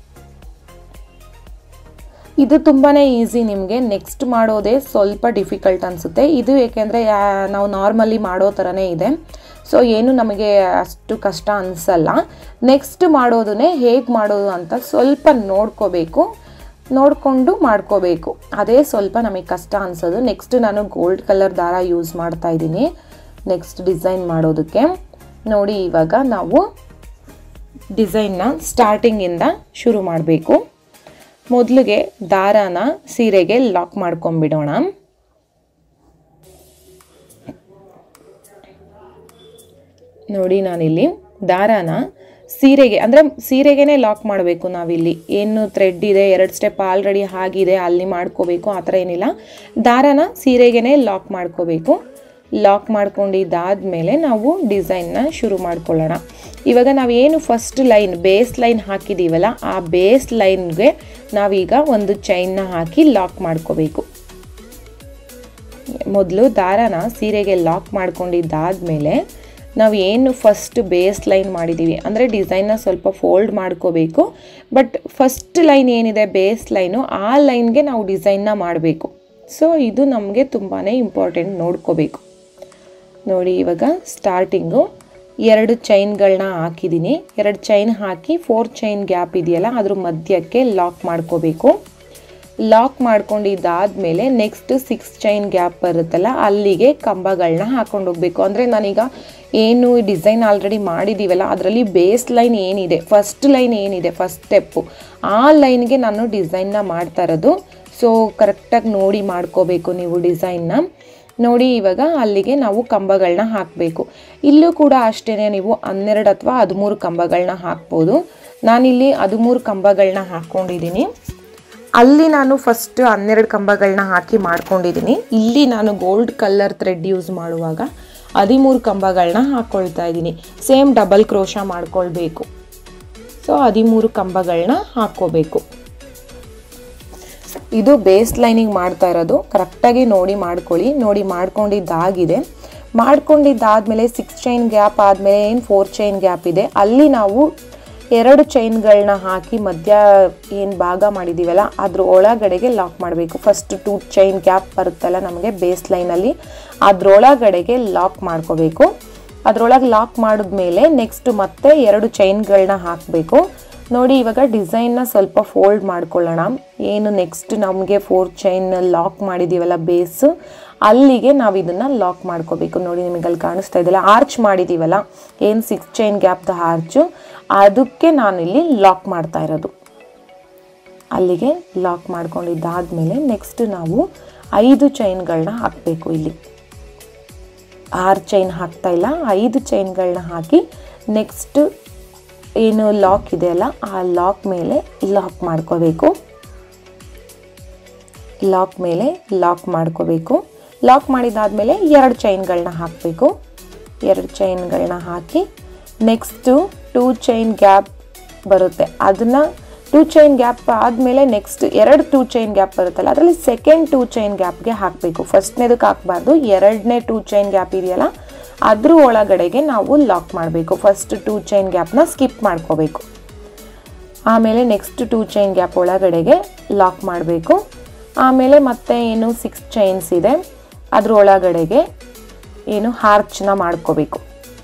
ಇದು ತುಂಬಾ ಈಸಿ ನಿಮಗೆ ನೆಕ್ಸ್ಟ್ ಮಾಡೋದೇ ಸ್ವಲ್ಪ ಡಿಫಿಕಲ್ಟ್ ಅನಿಸುತ್ತೆ ಇದು ಏಕೆಂದರೆ ನಾವು ನಾರ್ಮಲಿ ಮಾಡೋ ಥರನೇ ಇದೆ ಸೊ ಏನು ನಮಗೆ ಅಷ್ಟು ಕಷ್ಟ ಅನಿಸಲ್ಲ ನೆಕ್ಸ್ಟ್ ಮಾಡೋದನ್ನೇ ಹೇಗೆ ಮಾಡೋದು ಅಂತ ಸ್ವಲ್ಪ ನೋಡ್ಕೋಬೇಕು ನೋಡಿಕೊಂಡು ಮಾಡ್ಕೋಬೇಕು ಅದೇ ಸ್ವಲ್ಪ ನಮಗೆ ಕಷ್ಟ ಅನಿಸೋದು ನೆಕ್ಸ್ಟ್ ನಾನು ಗೋಲ್ಡ್ ಕಲರ್ ದಾರ ಯೂಸ್ ಮಾಡ್ತಾ ಇದ್ದೀನಿ ನೆಕ್ಸ್ಟ್ ಡಿಸೈನ್ ಮಾಡೋದಕ್ಕೆ ನೋಡಿ ಇವಾಗ ನಾವು ಡಿಸೈನ್ನ ಸ್ಟಾರ್ಟಿಂಗಿಂದ ಶುರು ಮಾಡಬೇಕು ಮೊದಲಿಗೆ ದಾರಾನ ಸೀರೆಗೆ ಲಾಕ್ ಮಾಡ್ಕೊಂಬಿಡೋಣ ನೋಡಿ ನಾನಿಲ್ಲಿ ದಾರಾನ ಸೀರೆಗೆ ಅಂದರೆ ಸೀರೆಗೇ ಲಾಕ್ ಮಾಡಬೇಕು ನಾವಿಲ್ಲಿ ಏನು ಥ್ರೆಡ್ ಇದೆ ಎರಡು ಸ್ಟೆಪ್ ಆಲ್ರೆಡಿ ಆಗಿದೆ ಅಲ್ಲಿ ಮಾಡ್ಕೋಬೇಕು ಆ ಥರ ಏನಿಲ್ಲ ದಾರಾನ ಸೀರೆಗೇ ಲಾಕ್ ಮಾಡ್ಕೋಬೇಕು ಲಾಕ್ ಮಾಡ್ಕೊಂಡಿದ್ದಾದಮೇಲೆ ನಾವು ಡಿಸೈನ್ನ ಶುರು ಮಾಡ್ಕೊಳ್ಳೋಣ ಇವಾಗ ನಾವೇನು ಫಸ್ಟ್ ಲೈನ್ ಬೇಸ್ ಲೈನ್ ಹಾಕಿದ್ದೀವಲ್ಲ ಆ ಬೇಸ್ ಲೈನ್ಗೆ ನಾವೀಗ ಒಂದು ಚೈನ್ನ ಹಾಕಿ ಲಾಕ್ ಮಾಡ್ಕೋಬೇಕು ಮೊದಲು ದಾರಾನ ಸೀರೆಗೆ ಲಾಕ್ ಮಾಡ್ಕೊಂಡಿದ್ದಾದಮೇಲೆ ನಾವು ಏನು ಫಸ್ಟ್ ಬೇಸ್ ಲೈನ್ ಮಾಡಿದ್ದೀವಿ ಅಂದರೆ ಡಿಸೈನ್ನ ಸ್ವಲ್ಪ ಫೋಲ್ಡ್ ಮಾಡ್ಕೋಬೇಕು ಬಟ್ ಫಸ್ಟ್ ಲೈನ್ ಏನಿದೆ ಬೇಸ್ ಲೈನು ಆ ಲೈನ್ಗೆ ನಾವು ಡಿಸೈನ್ನ ಮಾಡಬೇಕು ಸೊ ಇದು ನಮಗೆ ತುಂಬಾ ಇಂಪಾರ್ಟೆಂಟ್ ನೋಡ್ಕೋಬೇಕು ನೋಡಿ ಇವಾಗ ಸ್ಟಾರ್ಟಿಂಗು ಎರಡು ಚೈನ್ಗಳನ್ನ ಹಾಕಿದ್ದೀನಿ ಎರಡು ಚೈನ್ ಹಾಕಿ ಫೋರ್ ಚೈನ್ ಗ್ಯಾಪ್ ಇದೆಯಲ್ಲ ಅದ್ರ ಮಧ್ಯಕ್ಕೆ ಲಾಕ್ ಮಾಡ್ಕೋಬೇಕು ಲಾಕ್ ಮಾಡ್ಕೊಂಡಿದ್ದಾದಮೇಲೆ ನೆಕ್ಸ್ಟ್ ಸಿಕ್ಸ್ ಚೈನ್ ಗ್ಯಾಪ್ ಬರುತ್ತಲ್ಲ ಅಲ್ಲಿಗೆ ಕಂಬಗಳನ್ನ ಹಾಕೊಂಡು ಹೋಗಬೇಕು ಅಂದರೆ ನಾನೀಗ ಏನು ಡಿಸೈನ್ ಆಲ್ರೆಡಿ ಮಾಡಿದ್ದೀವಲ್ಲ ಅದರಲ್ಲಿ ಬೇಸ್ ಲೈನ್ ಏನಿದೆ ಫಸ್ಟ್ ಲೈನ್ ಏನಿದೆ ಫಸ್ಟ್ ಸ್ಟೆಪ್ಪು ಆ ಲೈನ್ಗೆ ನಾನು ಡಿಸೈನ್ನ ಮಾಡ್ತಾ ಇರೋದು ಸೊ ಕರೆಕ್ಟಾಗಿ ನೋಡಿ ಮಾಡ್ಕೋಬೇಕು ನೀವು ಡಿಸೈನ್ನ ನೋಡಿ ಇವಾಗ ಅಲ್ಲಿಗೆ ನಾವು ಕಂಬಗಳನ್ನ ಹಾಕಬೇಕು ಇಲ್ಲೂ ಕೂಡ ಅಷ್ಟೇ ನೀವು ಹನ್ನೆರಡು ಅಥವಾ ಹದಿಮೂರು ಕಂಬಗಳನ್ನ ಹಾಕ್ಬೋದು ನಾನಿಲ್ಲಿ ಹದಿಮೂರು ಕಂಬಗಳನ್ನ ಹಾಕ್ಕೊಂಡಿದ್ದೀನಿ ಅಲ್ಲಿ ನಾನು ಫಸ್ಟ್ ಹನ್ನೆರಡು ಕಂಬಗಳನ್ನ ಹಾಕಿ ಮಾಡ್ಕೊಂಡಿದ್ದೀನಿ ಇಲ್ಲಿ ನಾನು ಗೋಲ್ಡ್ ಕಲರ್ ಥ್ರೆಡ್ ಯೂಸ್ ಮಾಡುವಾಗ ಹದಿಮೂರು ಕಂಬಗಳನ್ನ ಹಾಕ್ಕೊಳ್ತಾ ಇದ್ದೀನಿ ಸೇಮ್ ಡಬಲ್ ಕ್ರೋಶ ಮಾಡ್ಕೊಳ್ಬೇಕು ಸೊ ಹದಿಮೂರು ಕಂಬಗಳನ್ನ ಹಾಕ್ಕೋಬೇಕು ಇದು ಬೇಸ್ ಲೈನಿಗೆ ಮಾಡ್ತಾ ಇರೋದು ಕರೆಕ್ಟಾಗಿ ನೋಡಿ ಮಾಡ್ಕೊಳ್ಳಿ ನೋಡಿ ಮಾಡ್ಕೊಂಡಿದ್ದಾಗಿದೆ ಮಾಡ್ಕೊಂಡಿದ್ದಾದಮೇಲೆ ಸಿಕ್ಸ್ ಚೈನ್ ಗ್ಯಾಪ್ ಆದಮೇಲೆ ಏನು ಫೋರ್ ಚೈನ್ ಗ್ಯಾಪ್ ಇದೆ ಅಲ್ಲಿ ನಾವು ಎರಡು ಚೈನ್ಗಳನ್ನ ಹಾಕಿ ಮಧ್ಯ ಏನು ಭಾಗ ಮಾಡಿದ್ದೀವಲ್ಲ ಅದ್ರ ಒಳಗಡೆಗೆ ಲಾಕ್ ಮಾಡಬೇಕು ಫಸ್ಟ್ ಟೂ ಚೈನ್ ಗ್ಯಾಪ್ ಬರುತ್ತಲ್ಲ ನಮಗೆ ಬೇಸ್ ಲೈನಲ್ಲಿ ಅದ್ರೊಳಗಡೆಗೆ ಲಾಕ್ ಮಾಡ್ಕೋಬೇಕು ಅದ್ರೊಳಗೆ ಲಾಕ್ ಮಾಡಿದ್ಮೇಲೆ ನೆಕ್ಸ್ಟ್ ಮತ್ತೆ ಎರಡು ಚೈನ್ಗಳನ್ನ ಹಾಕಬೇಕು ನೋಡಿ ಇವಾಗ ಡಿಸೈನ್ನ ಸ್ವಲ್ಪ ಫೋಲ್ಡ್ ಮಾಡ್ಕೊಳ್ಳೋಣ ಏನು ನೆಕ್ಸ್ಟ್ ನಮಗೆ ಫೋರ್ ಚೈನ್ ಲಾಕ್ ಮಾಡಿದ್ದೀವಲ್ಲ ಬೇಸು ಅಲ್ಲಿಗೆ ನಾವು ಇದನ್ನು ಲಾಕ್ ಮಾಡ್ಕೋಬೇಕು ನೋಡಿ ನಿಮಗೆ ಅಲ್ಲಿ ಕಾಣಿಸ್ತಾ ಇದೆಯಲ್ಲ ಆರ್ಚ್ ಮಾಡಿದ್ದೀವಲ್ಲ ಏನು ಸಿಕ್ಸ್ ಚೈನ್ ಗ್ಯಾಪ್ದ ಆರ್ಚು ಅದಕ್ಕೆ ನಾನು ಇಲ್ಲಿ ಲಾಕ್ ಮಾಡ್ತಾ ಇರೋದು ಅಲ್ಲಿಗೆ ಲಾಕ್ ಮಾಡ್ಕೊಂಡಿದ್ದಾದಮೇಲೆ ನೆಕ್ಸ್ಟ್ ನಾವು ಐದು ಚೈನ್ಗಳನ್ನ ಹಾಕಬೇಕು ಇಲ್ಲಿ ಆರು ಚೈನ್ ಹಾಕ್ತಾ ಇಲ್ಲ ಐದು ಚೈನ್ಗಳನ್ನ ಹಾಕಿ ನೆಕ್ಸ್ಟ್ ಏನು ಲಾಕ್ ಇದೆಯಲ್ಲ ಆ ಲಾಕ್ ಮೇಲೆ ಲಾಕ್ ಮಾಡ್ಕೋಬೇಕು ಲಾಕ್ ಮೇಲೆ ಲಾಕ್ ಮಾಡ್ಕೋಬೇಕು ಲಾಕ್ ಮಾಡಿದಾದಮೇಲೆ ಎರಡು ಚೈನ್ಗಳನ್ನ ಹಾಕಬೇಕು ಎರಡು ಚೈನ್ಗಳನ್ನ ಹಾಕಿ ನೆಕ್ಸ್ಟು ಟೂ ಚೈನ್ ಗ್ಯಾಪ್ ಬರುತ್ತೆ ಅದನ್ನು ಟೂ ಚೈನ್ ಗ್ಯಾಪ್ ಆದಮೇಲೆ ನೆಕ್ಸ್ಟ್ ಎರಡು ಟೂ ಚೈನ್ ಗ್ಯಾಪ್ ಬರುತ್ತಲ್ಲ ಅದರಲ್ಲಿ ಸೆಕೆಂಡ್ ಟೂ ಚೈನ್ ಗ್ಯಾಪ್ಗೆ ಹಾಕಬೇಕು ಫಸ್ಟ್ನೇದಕ್ಕೆ ಹಾಕಬಾರ್ದು ಎರಡನೇ ಟೂ ಚೈನ್ ಗ್ಯಾಪ್ ಇದೆಯಲ್ಲ ಅದ್ರ ಒಳಗಡೆಗೆ ನಾವು ಲಾಕ್ ಮಾಡಬೇಕು ಫಸ್ಟ್ ಟೂ ಚೈನ್ ಗ್ಯಾಪ್ನ ಸ್ಕಿಪ್ ಮಾಡ್ಕೋಬೇಕು ಆಮೇಲೆ ನೆಕ್ಸ್ಟ್ ಟೂ ಚೈನ್ ಗ್ಯಾಪ್ ಒಳಗಡೆಗೆ ಲಾಕ್ ಮಾಡಬೇಕು ಆಮೇಲೆ ಮತ್ತೆ ಏನು ಸಿಕ್ಸ್ ಚೈನ್ಸ್ ಇದೆ ಅದ್ರ ಒಳಗಡೆಗೆ ಏನು ಹಾರ್ಚ್ನ ಮಾಡ್ಕೋಬೇಕು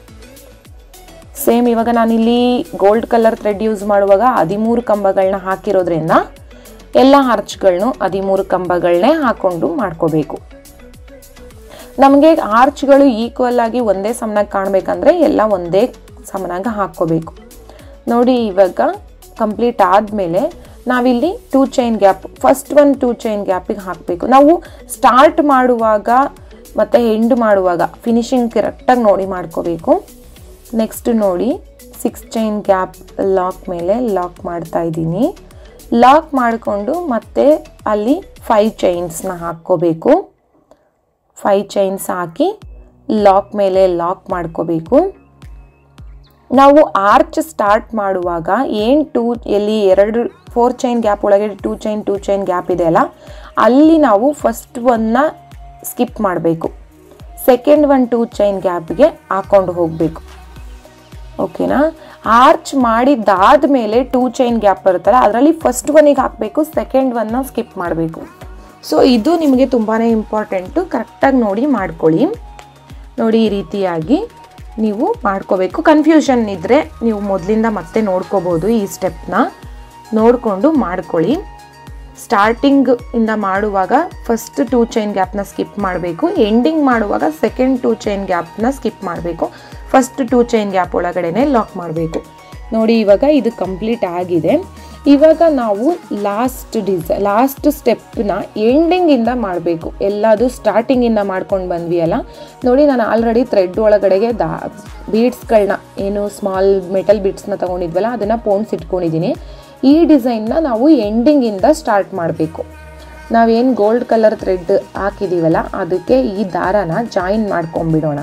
ಸೇಮ್ ಇವಾಗ ನಾನಿಲ್ಲಿ ಗೋಲ್ಡ್ ಕಲರ್ ಥ್ರೆಡ್ ಯೂಸ್ ಮಾಡುವಾಗ ಹದಿಮೂರು ಕಂಬಗಳನ್ನ ಹಾಕಿರೋದ್ರಿಂದ ಎಲ್ಲ ಆರ್ಚ್ಗಳನ್ನು ಹದಿಮೂರು ಕಂಬಗಳನ್ನೇ ಹಾಕೊಂಡು ಮಾಡ್ಕೋಬೇಕು ನಮಗೆ ಆರ್ಚ್ಗಳು ಈಕ್ವಲ್ ಆಗಿ ಒಂದೇ ಸಮನಾಗಿ ಕಾಣಬೇಕಂದ್ರೆ ಎಲ್ಲ ಒಂದೇ ಸಮನಾಗಿ ಹಾಕ್ಕೋಬೇಕು ನೋಡಿ ಇವಾಗ ಕಂಪ್ಲೀಟ್ ಆದಮೇಲೆ ನಾವಿಲ್ಲಿ two chain gap first one two chain ಗ್ಯಾಪಿಗೆ ಹಾಕಬೇಕು ನಾವು ಸ್ಟಾರ್ಟ್ ಮಾಡುವಾಗ ಮತ್ತು ಎಂಡ್ ಮಾಡುವಾಗ ಫಿನಿಶಿಂಗ್ ಕರೆಕ್ಟಾಗಿ ನೋಡಿ ಮಾಡ್ಕೋಬೇಕು ನೆಕ್ಸ್ಟ್ ನೋಡಿ ಸಿಕ್ಸ್ ಚೈನ್ ಗ್ಯಾಪ್ ಲಾಕ್ ಮೇಲೆ ಲಾಕ್ ಮಾಡ್ತಾ ಇದ್ದೀನಿ ಲಾಕ್ ಮಾಡಿಕೊಂಡು ಮತ್ತೆ ಅಲ್ಲಿ ಫೈವ್ ಚೈನ್ಸ್ನ ಹಾಕ್ಕೋಬೇಕು ಫೈವ್ ಚೈನ್ಸ್ ಹಾಕಿ ಲಾಕ್ ಮೇಲೆ ಲಾಕ್ ಮಾಡ್ಕೋಬೇಕು ನಾವು ಆರ್ಚ್ ಸ್ಟಾರ್ಟ್ ಮಾಡುವಾಗ ಏನು ಟೂ ಎಲ್ಲಿ ಎರಡು ಫೋರ್ ಚೈನ್ ಗ್ಯಾಪ್ ಒಳಗೆ two chain two chain gap ಇದೆಯಲ್ಲ ಅಲ್ಲಿ ನಾವು ಫಸ್ಟ್ ಒನ್ನ ಸ್ಕಿಪ್ ಮಾಡಬೇಕು ಸೆಕೆಂಡ್ ಒನ್ ಟೂ ಚೈನ್ ಗ್ಯಾಪ್ಗೆ ಹಾಕೊಂಡು ಹೋಗಬೇಕು ಓಕೆನಾ ಆರ್ಚ್ ಮಾಡಿದ್ದಾದ ಮೇಲೆ ಟೂ ಚೈನ್ ಗ್ಯಾಪ್ ಬರುತ್ತಲ್ಲ ಅದರಲ್ಲಿ ಫಸ್ಟ್ ಒನಿಗೆ ಹಾಕಬೇಕು ಸೆಕೆಂಡ್ ಒನ್ನ ಸ್ಕಿಪ್ ಮಾಡಬೇಕು ಸೊ ಇದು ನಿಮಗೆ ತುಂಬಾ ಇಂಪಾರ್ಟೆಂಟು ಕರೆಕ್ಟಾಗಿ ನೋಡಿ ಮಾಡ್ಕೊಳ್ಳಿ ನೋಡಿ ಈ ರೀತಿಯಾಗಿ ನೀವು ಮಾಡ್ಕೋಬೇಕು ಕನ್ಫ್ಯೂಷನ್ ಇದ್ದರೆ ನೀವು ಮೊದಲಿಂದ ಮತ್ತೆ ನೋಡ್ಕೋಬೋದು ಈ ಸ್ಟೆಪ್ನ ನೋಡಿಕೊಂಡು ಮಾಡ್ಕೊಳ್ಳಿ ಸ್ಟಾರ್ಟಿಂಗ್ ಇಂದ ಮಾಡುವಾಗ ಫಸ್ಟ್ ಟೂ ಚೈನ್ ಗ್ಯಾಪ್ನ ಸ್ಕಿಪ್ ಮಾಡಬೇಕು ಎಂಡಿಂಗ್ ಮಾಡುವಾಗ ಸೆಕೆಂಡ್ ಟೂ ಚೈನ್ ಗ್ಯಾಪ್ನ ಸ್ಕಿಪ್ ಮಾಡಬೇಕು ಫಸ್ಟ್ ಟೂ ಚೈನ್ ಗ್ಯಾಪ್ ಒಳಗಡೆನೆ ಲಾಕ್ ಮಾಡಬೇಕು ನೋಡಿ ಇವಾಗ ಇದು ಕಂಪ್ಲೀಟ್ ಆಗಿದೆ ಇವಾಗ ನಾವು ಲಾಸ್ಟ್ ಡಿಸೈ ಲಾಸ್ಟ್ ಸ್ಟೆಪ್ನ ಎಂಡಿಂಗಿಂದ ಮಾಡಬೇಕು ಎಲ್ಲದು ಸ್ಟಾರ್ಟಿಂಗಿಂದ ಮಾಡ್ಕೊಂಡು ಬಂದ್ವಿ ಅಲ್ಲ ನೋಡಿ ನಾನು ಆಲ್ರೆಡಿ ಥ್ರೆಡ್ ಒಳಗಡೆಗೆ ದಾ ಬೀಡ್ಸ್ಗಳನ್ನ ಏನು ಸ್ಮಾಲ್ ಮೆಟಲ್ ಬೀಡ್ಸ್ನ ತೊಗೊಂಡಿದ್ವಲ್ಲ ಅದನ್ನು ಪೋನ್ಸ್ ಇಟ್ಕೊಂಡಿದ್ದೀನಿ ಈ ಡಿಸೈನ್ನ ನಾವು ಎಂಡಿಂಗಿಂದ ಸ್ಟಾರ್ಟ್ ಮಾಡಬೇಕು ನಾವೇನು ಗೋಲ್ಡ್ ಕಲರ್ ಥ್ರೆಡ್ ಹಾಕಿದ್ದೀವಲ್ಲ ಅದಕ್ಕೆ ಈ ದಾರನ ಜಾಯಿನ್ ಮಾಡ್ಕೊಂಬಿಡೋಣ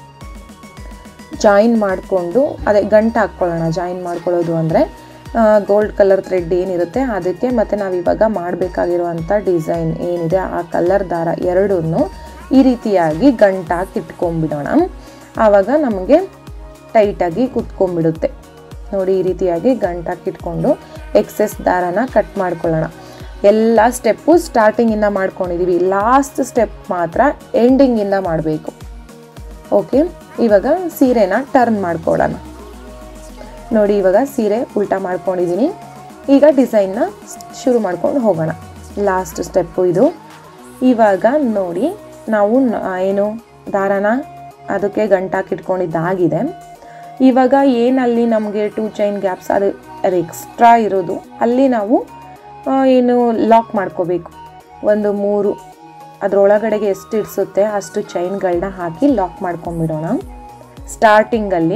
ಜಾಯಿನ್ ಮಾಡಿಕೊಂಡು ಅದೇ ಗಂಟು ಹಾಕ್ಕೊಳ್ಳೋಣ ಜಾಯಿನ್ ಮಾಡ್ಕೊಳ್ಳೋದು ಅಂದರೆ ಗೋಲ್ಡ್ ಕಲರ್ ಥ್ರೆಡ್ ಏನಿರುತ್ತೆ ಅದಕ್ಕೆ ಮತ್ತು ನಾವು ಇವಾಗ ಮಾಡಬೇಕಾಗಿರುವಂಥ ಡಿಸೈನ್ ಏನಿದೆ ಆ ಕಲರ್ ದಾರ ಎರಡನ್ನೂ ಈ ರೀತಿಯಾಗಿ ಗಂಟಾಕಿ ಇಟ್ಕೊಂಡ್ಬಿಡೋಣ ಆವಾಗ ನಮಗೆ ಟೈಟಾಗಿ ಕುತ್ಕೊಂಡ್ಬಿಡುತ್ತೆ ನೋಡಿ ಈ ರೀತಿಯಾಗಿ ಗಂಟಾಕಿ ಇಟ್ಕೊಂಡು ಎಕ್ಸೆಸ್ ದಾರನ ಕಟ್ ಮಾಡ್ಕೊಳ್ಳೋಣ ಎಲ್ಲ ಸ್ಟೆಪ್ಪು ಸ್ಟಾರ್ಟಿಂಗಿಂದ ಮಾಡ್ಕೊಂಡಿದ್ದೀವಿ ಲಾಸ್ಟ್ ಸ್ಟೆಪ್ ಮಾತ್ರ ಎಂಡಿಂಗಿಂದ ಮಾಡಬೇಕು ಓಕೆ ಇವಾಗ ಸೀರೆನ ಟರ್ನ್ ಮಾಡ್ಕೊಳ್ಳೋಣ ನೋಡಿ ಇವಾಗ ಸೀರೆ ಉಲ್ಟಾ ಮಾಡ್ಕೊಂಡಿದ್ದೀನಿ ಈಗ ಡಿಸೈನ್ನ ಶುರು ಮಾಡ್ಕೊಂಡು ಹೋಗೋಣ ಲಾಸ್ಟ್ ಸ್ಟೆಪ್ಪು ಇದು ಇವಾಗ ನೋಡಿ ನಾವು ನ- ಏನು ದಾರನ ಅದಕ್ಕೆ ಗಂಟಾಕಿಟ್ಕೊಂಡಿದ್ದಾಗಿದೆ ಇವಾಗ ಏನಲ್ಲಿ ನಮಗೆ ಟೂ ಚೈನ್ ಗ್ಯಾಪ್ಸ್ ಅದು ಅದು ಎಕ್ಸ್ಟ್ರಾ ಇರೋದು ಅಲ್ಲಿ ನಾವು ಆ, ಏನು ಲಾಕ್ ಮಾಡ್ಕೋಬೇಕು ಒಂದು ಮೂರು ಅದರೊಳಗಡೆಗೆ ಎಷ್ಟು ಇಡಿಸುತ್ತೆ ಅಷ್ಟು ಚೈನ್ಗಳನ್ನ ಹಾಕಿ ಲಾಕ್ ಮಾಡ್ಕೊಂಬಿಡೋಣ ಸ್ಟಾರ್ಟಿಂಗಲ್ಲಿ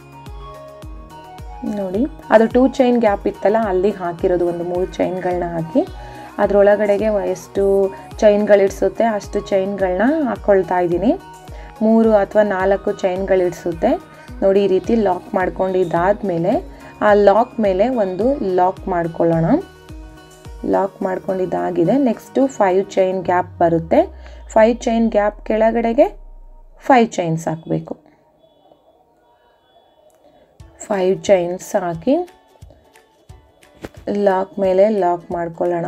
ನೋಡಿ ಅದು ಟೂ ಚೈನ್ ಗ್ಯಾಪ್ ಇತ್ತಲ್ಲ ಅಲ್ಲಿಗೆ ಹಾಕಿರೋದು ಒಂದು ಮೂರು ಚೈನ್ಗಳನ್ನ ಹಾಕಿ ಅದರೊಳಗಡೆಗೆ ಎಷ್ಟು ಚೈನ್ಗಳಿಡ್ಸುತ್ತೆ ಅಷ್ಟು ಚೈನ್ಗಳನ್ನ ಹಾಕ್ಕೊಳ್ತಾ ಇದ್ದೀನಿ ಮೂರು ಅಥವಾ ನಾಲ್ಕು ಚೈನ್ಗಳಿಡ್ಸುತ್ತೆ ನೋಡಿ ಈ ರೀತಿ ಲಾಕ್ ಮಾಡ್ಕೊಂಡಿದ್ದಾದಮೇಲೆ ಆ ಲಾಕ್ ಮೇಲೆ ಒಂದು ಲಾಕ್ ಮಾಡ್ಕೊಳ್ಳೋಣ ಲಾಕ್ ಮಾಡ್ಕೊಂಡಿದ್ದಾಗಿದೆ ನೆಕ್ಸ್ಟು ಫೈವ್ ಚೈನ್ ಗ್ಯಾಪ್ ಬರುತ್ತೆ ಫೈವ್ ಚೈನ್ ಗ್ಯಾಪ್ ಕೆಳಗಡೆಗೆ ಫೈವ್ ಚೈನ್ಸ್ ಹಾಕಬೇಕು ಫೈವ್ ಚೈನ್ಸ್ ಹಾಕಿ ಲಾಕ್ ಮೇಲೆ ಲಾಕ್ ಮಾಡ್ಕೊಳ್ಳೋಣ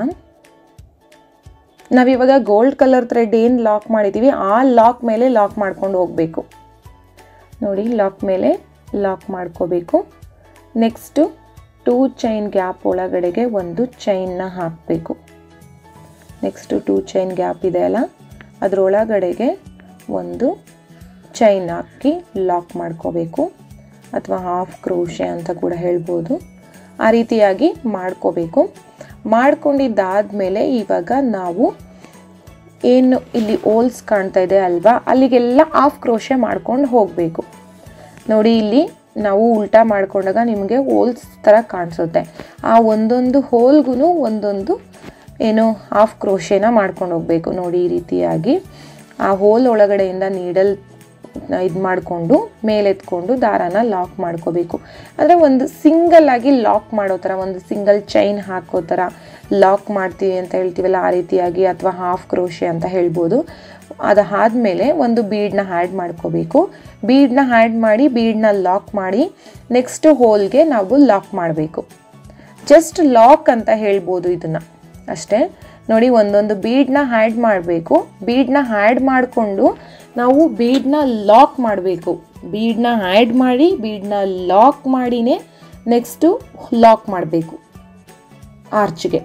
ನಾವಿವಾಗ ಗೋಲ್ಡ್ ಕಲರ್ ಥ್ರೆಡ್ ಏನು ಲಾಕ್ ಮಾಡಿದ್ದೀವಿ ಆ ಲಾಕ್ ಮೇಲೆ ಲಾಕ್ ಮಾಡ್ಕೊಂಡು ಹೋಗಬೇಕು ನೋಡಿ ಲಾಕ್ ಮೇಲೆ ಲಾಕ್ ಮಾಡ್ಕೋಬೇಕು ನೆಕ್ಸ್ಟು ಟೂ ಚೈನ್ ಗ್ಯಾಪ್ ಒಳಗಡೆಗೆ ಒಂದು ಚೈನ್ನ ಹಾಕಬೇಕು ನೆಕ್ಸ್ಟು ಟೂ ಚೈನ್ ಗ್ಯಾಪ್ ಇದೆ ಅಲ್ಲ ಅದರೊಳಗಡೆಗೆ ಒಂದು ಚೈನ್ ಹಾಕಿ ಲಾಕ್ ಮಾಡ್ಕೋಬೇಕು ಅಥವಾ ಹಾಫ್ ಕ್ರೋಶೆ ಅಂತ ಕೂಡ ಹೇಳ್ಬೋದು ಆ ರೀತಿಯಾಗಿ ಮಾಡ್ಕೋಬೇಕು ಮಾಡ್ಕೊಂಡಿದ್ದಾದಮೇಲೆ ಇವಾಗ ನಾವು ಏನು ಇಲ್ಲಿ ಓಲ್ಸ್ ಕಾಣ್ತಾ ಇದೆ ಅಲ್ವಾ ಅಲ್ಲಿಗೆಲ್ಲ ಹಾಫ್ ಕ್ರೋಶೆ ಮಾಡ್ಕೊಂಡು ಹೋಗಬೇಕು ನೋಡಿ ಇಲ್ಲಿ ನಾವು ಉಲ್ಟಾ ಮಾಡ್ಕೊಂಡಾಗ ನಿಮಗೆ ಹೋಲ್ಸ್ ಥರ ಕಾಣಿಸುತ್ತೆ ಆ ಒಂದೊಂದು ಹೋಲ್ಗೂ ಒಂದೊಂದು ಏನು ಹಾಫ್ ಕ್ರೋಶೆನ ಮಾಡ್ಕೊಂಡು ಹೋಗಬೇಕು ನೋಡಿ ಈ ರೀತಿಯಾಗಿ ಆ ಹೋಲ್ ಒಳಗಡೆಯಿಂದ ನೀಡಲ್ ಇದು ಮಾಡಿಕೊಂಡು ಮೇಲೆತ್ಕೊಂಡು ದಾರಾನ ಲಾಕ್ ಮಾಡ್ಕೋಬೇಕು ಅಂದರೆ ಒಂದು ಸಿಂಗಲ್ ಆಗಿ ಲಾಕ್ ಮಾಡೋ ಥರ ಒಂದು ಸಿಂಗಲ್ ಚೈನ್ ಹಾಕೋ ಥರ ಲಾಕ್ ಮಾಡ್ತೀವಿ ಅಂತ ಹೇಳ್ತೀವಲ್ಲ ಆ ರೀತಿಯಾಗಿ ಅಥವಾ ಹಾಫ್ ಕ್ರೋಶೆ ಅಂತ ಹೇಳ್ಬೋದು ಅದಾದಮೇಲೆ ಒಂದು ಬೀಡನ್ನ ಹ್ಯಾಡ್ ಮಾಡ್ಕೋಬೇಕು ಬೀಡನ್ನ ಹ್ಯಾಡ್ ಮಾಡಿ ಬೀಡನ್ನ ಲಾಕ್ ಮಾಡಿ ನೆಕ್ಸ್ಟ್ ಹೋಲ್ಗೆ ನಾವು ಲಾಕ್ ಮಾಡಬೇಕು ಜಸ್ಟ್ ಲಾಕ್ ಅಂತ ಹೇಳ್ಬೋದು ಇದನ್ನು ಅಷ್ಟೇ ನೋಡಿ ಒಂದೊಂದು ಬೀಡನ್ನ ಹ್ಯಾಡ್ ಮಾಡಬೇಕು ಬೀಡನ್ನ ಹ್ಯಾಡ್ ಮಾಡಿಕೊಂಡು ನಾವು ಬೀಡನ್ನ ಲಾಕ್ ಮಾಡಬೇಕು ಬೀಡನ್ನ ಹ್ಯಾಡ್ ಮಾಡಿ ಬೀಡನ್ನ ಲಾಕ್ ಮಾಡಿನೇ ನೆಕ್ಸ್ಟು ಲಾಕ್ ಮಾಡಬೇಕು ಆರ್ಚ್ಗೆ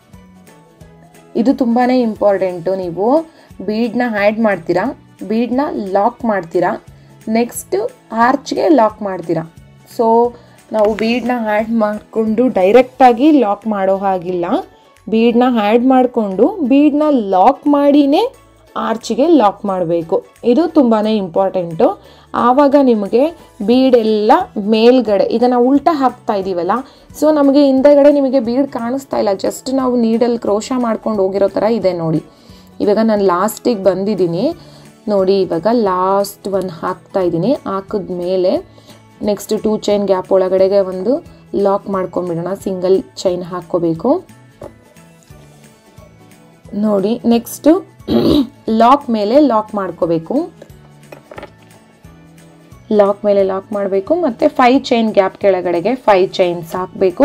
ಇದು ತುಂಬಾ ಇಂಪಾರ್ಟೆಂಟು ನೀವು ಬೀಡನ್ನ ಹ್ಯಾಡ್ ಮಾಡ್ತೀರಾ ಬೀಡನ್ನ ಲಾಕ್ ಮಾಡ್ತೀರಾ ನೆಕ್ಸ್ಟ್ ಆರ್ಚ್ಗೆ ಲಾಕ್ ಮಾಡ್ತೀರಾ ಸೊ ನಾವು ಬೀಡನ್ನ ಹ್ಯಾಡ್ ಮಾಡಿಕೊಂಡು ಡೈರೆಕ್ಟಾಗಿ ಲಾಕ್ ಮಾಡೋ ಹಾಗಿಲ್ಲ ಬೀಡನ್ನ ಹ್ಯಾಡ್ ಮಾಡಿಕೊಂಡು ಬೀಡನ್ನ ಲಾಕ್ ಮಾಡಿನೇ ಆರ್ಚಿಗೆ ಲಾಕ್ ಮಾಡಬೇಕು ಇದು ತುಂಬಾ ಇಂಪಾರ್ಟೆಂಟು ಆವಾಗ ನಿಮಗೆ ಬೀಡೆಲ್ಲ ಮೇಲ್ಗಡೆ ಈಗ ನಾವು ಉಲ್ಟಾ ಹಾಕ್ತಾ ಇದ್ದೀವಲ್ಲ ಸೊ ನಮಗೆ ಹಿಂದೆಗಡೆ ನಿಮಗೆ ಬೀಡ್ ಕಾಣಿಸ್ತಾ ಇಲ್ಲ ಜಸ್ಟ್ ನಾವು ನೀಡಲ್ಲಿ ಕ್ರೋಶ ಮಾಡ್ಕೊಂಡು ಹೋಗಿರೋ ಥರ ಇದೆ ನೋಡಿ ಇವಾಗ ನಾನು ಲಾಸ್ಟಿಗೆ ಬಂದಿದ್ದೀನಿ ನೋಡಿ ಇವಾಗ ಲಾಸ್ಟ್ ಒಂದು ಹಾಕ್ತಾ ಇದ್ದೀನಿ ಹಾಕಿದ್ಮೇಲೆ ನೆಕ್ಸ್ಟ್ ಟೂ ಚೈನ್ ಗ್ಯಾಪ್ ಒಳಗಡೆಗೆ ಒಂದು ಲಾಕ್ ಮಾಡ್ಕೊಂಬಿಡೋಣ ಸಿಂಗಲ್ ಚೈನ್ ಹಾಕ್ಕೋಬೇಕು ನೋಡಿ ನೆಕ್ಸ್ಟು ಲಾಕ್ ಮೇಲೆ ಲಾಕ್ ಮಾಡ್ಕೋಬೇಕು ಲಾಕ್ ಮೇಲೆ ಲಾಕ್ ಮಾಡಬೇಕು ಮತ್ತು ಫೈವ್ ಚೈನ್ ಗ್ಯಾಪ್ ಕೆಳಗಡೆಗೆ ಫೈವ್ ಚೈನ್ಸ್ ಹಾಕಬೇಕು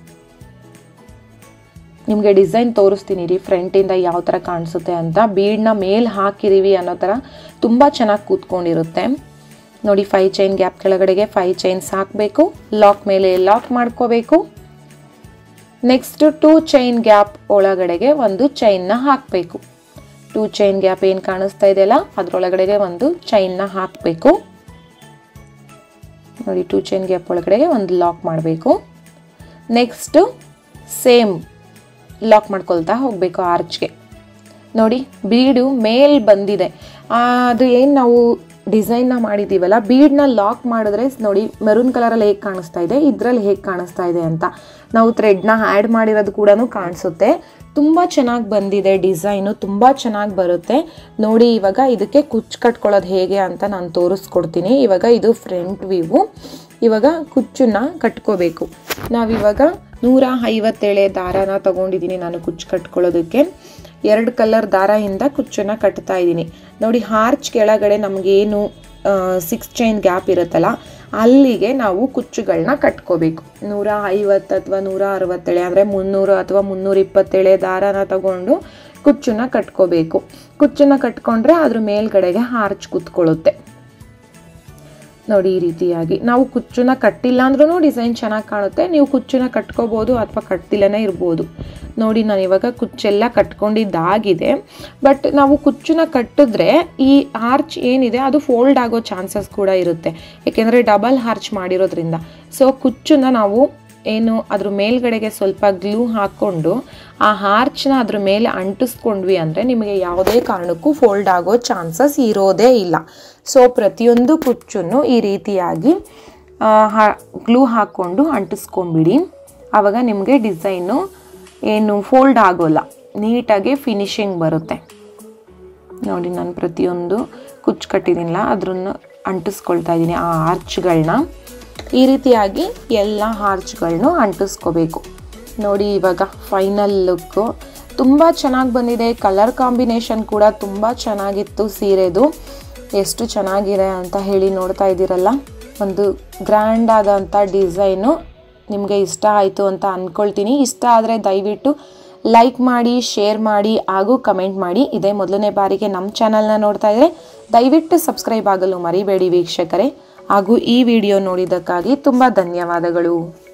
ನಿಮಗೆ ಡಿಸೈನ್ ತೋರಿಸ್ತೀನಿ ರೀ ಫ್ರಂಟಿಂದ ಯಾವ ಥರ ಕಾಣಿಸುತ್ತೆ ಅಂತ ಬೀಡ್ನ ಮೇಲೆ ಹಾಕಿದೀವಿ ಅನ್ನೋ ಥರ ತುಂಬ ಚೆನ್ನಾಗಿ ಕೂತ್ಕೊಂಡಿರುತ್ತೆ ನೋಡಿ ಫೈವ್ ಚೈನ್ ಗ್ಯಾಪ್ ಕೆಳಗಡೆಗೆ ಫೈವ್ ಚೈನ್ಸ್ ಹಾಕಬೇಕು ಲಾಕ್ ಮೇಲೆ ಲಾಕ್ ಮಾಡ್ಕೋಬೇಕು ನೆಕ್ಸ್ಟ್ ಟೂ ಚೈನ್ ಗ್ಯಾಪ್ ಒಳಗಡೆಗೆ ಒಂದು ಚೈನ್ನ ಹಾಕಬೇಕು ಟೂ ಚೈನ್ ಗ್ಯಾಪ್ ಏನು ಕಾಣಿಸ್ತಾ ಇದೆಯಲ್ಲ ಅದರೊಳಗಡೆಗೆ ಒಂದು ಚೈನ್ನ ಹಾಕಬೇಕು ನೋಡಿ ಟೂ ಚೈನ್ ಗ್ಯಾಪ್ ಒಳಗಡೆಗೆ ಒಂದು ಲಾಕ್ ಮಾಡಬೇಕು ನೆಕ್ಸ್ಟು ಸೇಮ್ ಲಾಕ್ ಮಾಡ್ಕೊಳ್ತಾ ಹೋಗಬೇಕು ಆರ್ಚ್ಗೆ ನೋಡಿ ಬೀಡು ಮೇಲ್ ಬಂದಿದೆ ಅದು ಏನು ನಾವು ಡಿಸೈನ್ನ ಮಾಡಿದ್ದೀವಲ್ಲ ಬೀಡ್ನ ಲಾಕ್ ಮಾಡಿದ್ರೆ ನೋಡಿ ಮೆರೂನ್ ಕಲರಲ್ಲಿ ಹೇಗೆ ಕಾಣಿಸ್ತಾ ಇದೆ ಇದರಲ್ಲಿ ಹೇಗೆ ಕಾಣಿಸ್ತಾ ಇದೆ ಅಂತ ನಾವು ಥ್ರೆಡ್ನ ಆ್ಯಡ್ ಮಾಡಿರೋದು ಕೂಡ ಕಾಣಿಸುತ್ತೆ ತುಂಬ ಚೆನ್ನಾಗಿ ಬಂದಿದೆ ಡಿಸೈನು ತುಂಬ ಚೆನ್ನಾಗಿ ಬರುತ್ತೆ ನೋಡಿ ಇವಾಗ ಇದಕ್ಕೆ ಕುಚ್ಚು ಕಟ್ಕೊಳ್ಳೋದು ಹೇಗೆ ಅಂತ ನಾನು ತೋರಿಸ್ಕೊಡ್ತೀನಿ ಇವಾಗ ಇದು ಫ್ರಂಟ್ ವ್ಯೂ ಇವಾಗ ಕುಚ್ಚನ್ನ ಕಟ್ಕೋಬೇಕು ನಾವಿವಾಗ ನೂರ ಐವತ್ತೇಳೆ ದಾರಾನ ತಗೊಂಡಿದ್ದೀನಿ ನಾನು ಕುಚ್ಚು ಕಟ್ಕೊಳ್ಳೋದಕ್ಕೆ ಎರಡು ಕಲರ್ ದಾರದಿಂದ ಕುಚ್ಚನ್ನ ಕಟ್ತಾ ಇದ್ದೀನಿ ನೋಡಿ ಹಾರ್ಚ್ ಕೆಳಗಡೆ ನಮಗೇನು ಸಿಕ್ಸ್ ಚೈನ್ ಗ್ಯಾಪ್ ಇರುತ್ತಲ್ಲ ಅಲ್ಲಿಗೆ ನಾವು ಕುಚ್ಚುಗಳನ್ನ ಕಟ್ಕೋಬೇಕು ನೂರ ಐವತ್ತು ಅಥವಾ ನೂರ ಅರವತ್ತೇಳೆ ಅಂದರೆ ಮುನ್ನೂರು ಅಥವಾ ಮುನ್ನೂರ ಇಪ್ಪತ್ತೇಳೆ ದಾರಾನ ತಗೊಂಡು ಕುಚ್ಚನ್ನ ಕಟ್ಕೋಬೇಕು ಕುಚ್ಚನ್ನ ಕಟ್ಕೊಂಡ್ರೆ ಅದ್ರ ಮೇಲ್ಗಡೆಗೆ ಹಾರ್ಚ್ ಕುತ್ಕೊಳ್ಳುತ್ತೆ ನೋಡಿ ಈ ರೀತಿಯಾಗಿ ನಾವು ಕುಚ್ಚನ್ನ ಕಟ್ಟಿಲ್ಲ ಅಂದ್ರೂ ಡಿಸೈನ್ ಚೆನ್ನಾಗಿ ಕಾಣುತ್ತೆ ನೀವು ಕುಚ್ಚನ್ನ ಕಟ್ಕೋಬೋದು ಅಥವಾ ಕಟ್ತಿಲ್ಲನೇ ಇರ್ಬೋದು ನೋಡಿ ನಾನು ಇವಾಗ ಕುಚ್ಚೆಲ್ಲ ಕಟ್ಕೊಂಡಿದ್ದಾಗಿದೆ ಬಟ್ ನಾವು ಕುಚ್ಚನ್ನ ಕಟ್ಟಿದ್ರೆ ಈ ಆರ್ಚ್ ಏನಿದೆ ಅದು ಫೋಲ್ಡ್ ಆಗೋ ಚಾನ್ಸಸ್ ಕೂಡ ಇರುತ್ತೆ ಏಕೆಂದರೆ ಡಬಲ್ ಆರ್ಚ್ ಮಾಡಿರೋದ್ರಿಂದ ಸೊ ಕುಚ್ಚನ್ನ ನಾವು ಏನು ಅದ್ರ ಮೇಲ್ಗಡೆಗೆ ಸ್ವಲ್ಪ ಗ್ಲೂ ಹಾಕ್ಕೊಂಡು ಆ ಹಾರ್ಚ್ನ ಅದ್ರ ಮೇಲೆ ಅಂಟಿಸ್ಕೊಂಡ್ವಿ ಅಂದರೆ ನಿಮಗೆ ಯಾವುದೇ ಕಾರಣಕ್ಕೂ ಫೋಲ್ಡ್ ಆಗೋ ಚಾನ್ಸಸ್ ಇರೋದೇ ಇಲ್ಲ ಸೊ ಪ್ರತಿಯೊಂದು ಕುಚ್ಚನ್ನು ಈ ರೀತಿಯಾಗಿ ಗ್ಲೂ ಹಾಕ್ಕೊಂಡು ಅಂಟಿಸ್ಕೊಂಬಿಡಿ ಆವಾಗ ನಿಮಗೆ ಡಿಸೈನು ಏನು ಫೋಲ್ಡ್ ಆಗೋಲ್ಲ ನೀಟಾಗಿ ಫಿನಿಶಿಂಗ್ ಬರುತ್ತೆ ನೋಡಿ ನಾನು ಪ್ರತಿಯೊಂದು ಕುಚ್ಚು ಕಟ್ಟಿದ್ದೀನಲ್ಲ ಅದ್ರನ್ನು ಅಂಟಿಸ್ಕೊಳ್ತಾ ಇದ್ದೀನಿ ಆ ಆರ್ಚ್ಗಳನ್ನ ಈ ರೀತಿಯಾಗಿ ಎಲ್ಲ ಆರ್ಚ್ಗಳನ್ನೂ ಅಂಟಿಸ್ಕೋಬೇಕು ನೋಡಿ ಇವಾಗ ಫೈನಲ್ ಲುಕ್ಕು ತುಂಬ ಚೆನ್ನಾಗಿ ಬಂದಿದೆ ಕಲರ್ ಕಾಂಬಿನೇಷನ್ ಕೂಡ ತುಂಬ ಚೆನ್ನಾಗಿತ್ತು ಸೀರೆದು ಎಷ್ಟು ಚೆನ್ನಾಗಿದೆ ಅಂತ ಹೇಳಿ ನೋಡ್ತಾ ಇದ್ದೀರಲ್ಲ ಒಂದು ಗ್ರ್ಯಾಂಡ್ ಆದಂಥ ಡಿಸೈನು ನಿಮಗೆ ಇಷ್ಟ ಆಯಿತು ಅಂತ ಅಂದ್ಕೊಳ್ತೀನಿ ಇಷ್ಟ ಆದರೆ ದಯವಿಟ್ಟು ಲೈಕ್ ಮಾಡಿ ಶೇರ್ ಮಾಡಿ ಹಾಗೂ ಕಮೆಂಟ್ ಮಾಡಿ ಇದೇ ಮೊದಲನೇ ಬಾರಿಗೆ ನಮ್ಮ ಚಾನಲ್ನ ನೋಡ್ತಾ ಇದ್ದರೆ ದಯವಿಟ್ಟು ಸಬ್ಸ್ಕ್ರೈಬ್ ಆಗಲು ಮರಿಬೇಡಿ ವೀಕ್ಷಕರೇ ಹಾಗೂ ಈ ವಿಡಿಯೋ ನೋಡಿದ್ದಕ್ಕಾಗಿ ತುಂಬ ಧನ್ಯವಾದಗಳು